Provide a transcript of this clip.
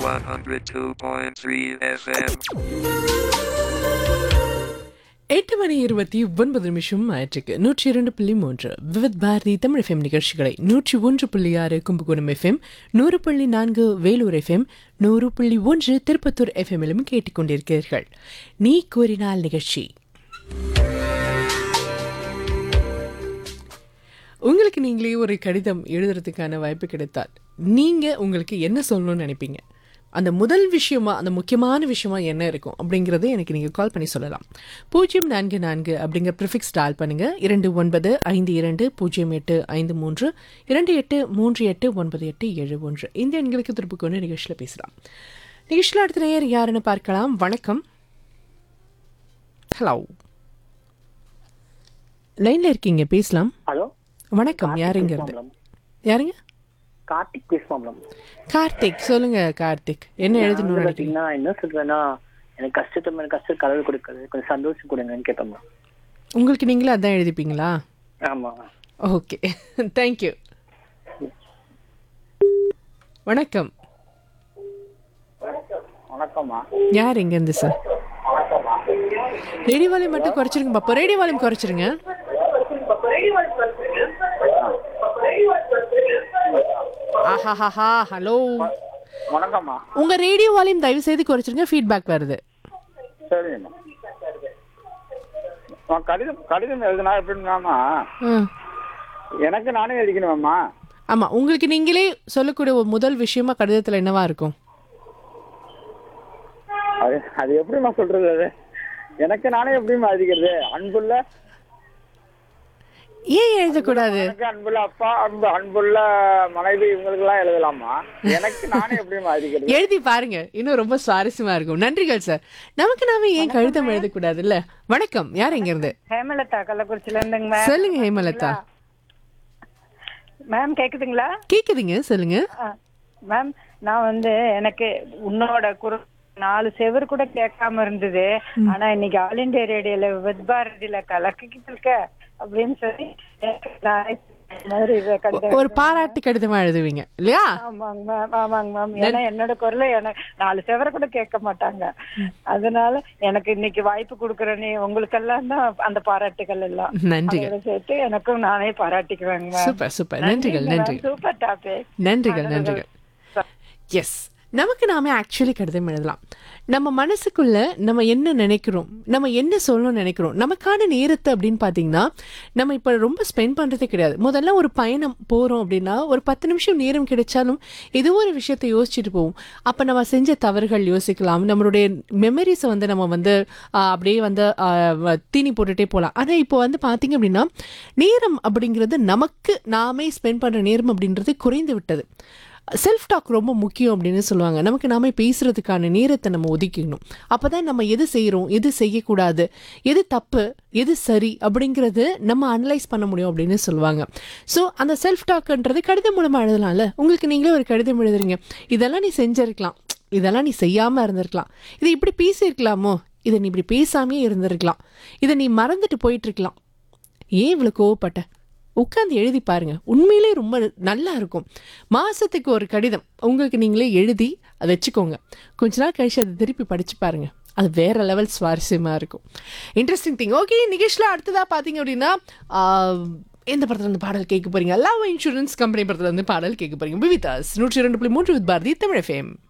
102.3 FM. எட்டு மணி இருபத்தி ஒன்பது நிமிஷம் ஆயிற்றுக்கு நூற்றி இரண்டு புள்ளி மூன்று விவித் பாரதி தமிழ் எஃப்எம் நிகழ்ச்சிகளை நூற்றி ஒன்று புள்ளி ஆறு கும்பகோணம் எஃப்எம் நூறு புள்ளி நான்கு வேலூர் எஃப்எம் நூறு புள்ளி ஒன்று திருப்பத்தூர் எஃப்எம்மிலும் கேட்டுக்கொண்டிருக்கிறீர்கள் நீ கூறினால் நிகழ்ச்சி உங்களுக்கு நீங்களே ஒரு கடிதம் எழுதுறதுக்கான வாய்ப்பு கிடைத்தால் நீங்க உங்களுக்கு என்ன சொல்லணும்னு நினைப்பீங்க அந்த முதல் விஷயமா அந்த முக்கியமான விஷயமா என்ன இருக்கும் அப்படிங்கறதை எனக்கு நீங்க கால் பண்ணி சொல்லலாம் பூஜ்ஜியம் நான்கு நான்கு அப்படிங்கிற ப்ரிஃபிக்ஸ் டால் பண்ணுங்க இரண்டு ஒன்பது ஐந்து இரண்டு பூஜ்ஜியம் எட்டு ஐந்து மூன்று இரண்டு எட்டு மூன்று எட்டு ஒன்பது எட்டு ஏழு ஒன்று இந்த எண்களுக்கு திருப்பி கொண்டு நிகழ்ச்சியில் பேசலாம் நிகழ்ச்சியில் அடுத்த நேயர் யாருன்னு பார்க்கலாம் வணக்கம் ஹலோ லைன்ல இருக்கீங்க பேசலாம் ஹலோ வணக்கம் யாருங்க இருந்து மேடம் யாருங்க கார்த்திக் பேசுமா மேடம் கார்த்திக் சொல்லுங்க கார்த்திக் என்ன எழுதணும்னு நினைக்கிறீங்க பாத்தீங்கன்னா என்ன சொல்றேன்னா எனக்கு கஷ்டத்தை மேல கஷ்டம் கடவுள் கொடுக்குறது கொஞ்சம் சந்தோஷம் கொடுங்கன்னு கேட்பேன் மேம் உங்களுக்கு நீங்களே அதான் எழுதிப்பீங்களா ஆமா ஓகே தேங்க்யூ வணக்கம் வணக்கம்மா யார் எங்க இருந்து சார் ரேடியோ வால்யூம் மட்டும் குறைச்சிருங்க பாப்பா ரேடியோ வால்யூம் குறைச்சிருங்க ஆஹாஹாஹா ஹலோ வணக்கம்மா உங்க ரேடியோ வால்யூம் தயவு செய்து குறைச்சிருங்க ஃபீட்பேக் வருது சரிங்கம்மா நான் கடிதம் கடிதம் எழுதுனா எப்படின்னாமா ம் எனக்கு நானே எழுதிக்கணுமாம்மா ஆமா உங்களுக்கு நீங்களே சொல்லக்கூடிய ஒரு முதல் விஷயமா கடிதத்துல என்னவா இருக்கும் அது அது எப்படிம்மா சொல்றது அது எனக்கு நானே எப்படிம்மா எழுதிக்கிறது அன்புள்ள ஏன் எழுதக்கூடாது எனக்கு அன்புள்ள அப்பா அன்பு அன்புள்ள மனைவி இவங்களுக்கெல்லாம் எழுதலாமா எனக்கு நானே எப்படிம்மா எழுதிக்கிறது எழுதி பாருங்க இன்னும் ரொம்ப சுவாரஸ்யமா இருக்கும் நன்றிகள் சார் நமக்கு நாம ஏன் கழுத்தம் எழுதக்கூடாது இல்ல வணக்கம் யார் எங்க இருந்து ஹேமலதா கள்ளக்குறிச்சில இருந்துங்க மேம் சொல்லுங்க ஹேமலதா மேம் கேக்குதுங்களா கேக்குதுங்க சொல்லுங்க ஆ, மேம் நான் வந்து எனக்கு உன்னோட குரு நாலு செவர் கூட கேட்காம இருந்தது ஆனா இன்னைக்கு ஆல் இண்டியா ரேடியோல வித் பாரதியில கலக்கிட்டு இருக்க அப்படின்னு சொல்லி எனக்கு நான் இந்த மாதிரி இதை கடிதம் ஒரு பாராட்டு கடிதமா எழுதுவீங்க இல்லையா ஆமாங்க மேம் ஆமாங்க மேம் ஏன்னா என்னோட குரல எனக்கு நாலு செவரை கூட கேட்க மாட்டாங்க அதனால எனக்கு இன்னைக்கு வாய்ப்பு கொடுக்குறேன்னு உங்களுக்கெல்லாம் தான் அந்த பாராட்டுகள் எல்லாம் நன்றிகள் அதோட சேர்த்து எனக்கும் நானே பாராட்டிக்குவேங்க மேம் சூப்பர் சூப்பர் நன்றிகள் நன்றிகள் சூப்பர் டாபிக் நன்றிகள் நன்றிகள் எஸ் நமக்கு நாம ஆக்சுவலி கடிதம் எழுதலாம் நம்ம மனசுக்குள்ள நம்ம என்ன நினைக்கிறோம் நம்ம என்ன சொல்லணும்னு நினைக்கிறோம் நமக்கான நேரத்தை அப்படின்னு பார்த்தீங்கன்னா நம்ம இப்போ ரொம்ப ஸ்பெண்ட் பண்ணுறதே கிடையாது முதல்ல ஒரு பயணம் போகிறோம் அப்படின்னா ஒரு பத்து நிமிஷம் நேரம் கிடைச்சாலும் ஏதோ ஒரு விஷயத்தை யோசிச்சுட்டு போவோம் அப்போ நம்ம செஞ்ச தவறுகள் யோசிக்கலாம் நம்மளுடைய மெமரிஸை வந்து நம்ம வந்து ஆ, அப்படியே வந்து ஆ, வ- தீனி போட்டுட்டே போகலாம் ஆனால் இப்போ வந்து பார்த்தீங்க அப்படின்னா நேரம் அப்படிங்கிறது நமக்கு நாமே ஸ்பெண்ட் பண்ணுற நேரம் அப்படின்றது குறைந்து விட்டது செல்ஃப் டாக் ரொம்ப முக்கியம் அப்படின்னு சொல்லுவாங்க நமக்கு நாமே பேசுறதுக்கான நேரத்தை நம்ம ஒதுக்கிக்கணும் அப்பதான் நம்ம எது செய்கிறோம் எது செய்யக்கூடாது எது தப்பு எது சரி அப்படிங்கிறது நம்ம அனலைஸ் பண்ண முடியும் அப்படின்னு சொல்லுவாங்க ஸோ அந்த செல்ஃப் டாக்ன்றது கடிதம் மூலமாக எழுதலாம்ல உங்களுக்கு நீங்களே ஒரு கடிதம் எழுதுறீங்க இதெல்லாம் நீ செஞ்சிருக்கலாம் இதெல்லாம் நீ செய்யாமல் இருந்திருக்கலாம் இதை இப்படி பேசியிருக்கலாமோ இதை நீ இப்படி பேசாமே இருந்திருக்கலாம் இதை நீ மறந்துட்டு போயிட்டு இருக்கலாம் ஏன் இவ்வளோ கோவப்பட்ட உட்காந்து எழுதி பாருங்க உண்மையிலே ரொம்ப நல்லா இருக்கும் மாசத்துக்கு ஒரு கடிதம் உங்களுக்கு நீங்களே எழுதி அதை வச்சுக்கோங்க கொஞ்ச நாள் கழிச்சு அதை திருப்பி படிச்சு பாருங்க அது வேற லெவல் சுவாரஸ்யமா இருக்கும் இன்ட்ரெஸ்டிங் திங் ஓகே நிகழ்ச்சியில் அடுத்ததா பார்த்தீங்க அப்படின்னா ஆஹ், எந்த படத்துல இருந்து பாடல் கேட்க போறீங்க லவ் இன்சூரன்ஸ் கம்பெனி படத்துல இருந்து பாடல் கேட்க போறீங்க விவிதாஸ் நூற்றி இரண்டு புள்ளி மூன்று வித் பாரதி தமிழ் எஃப்எம்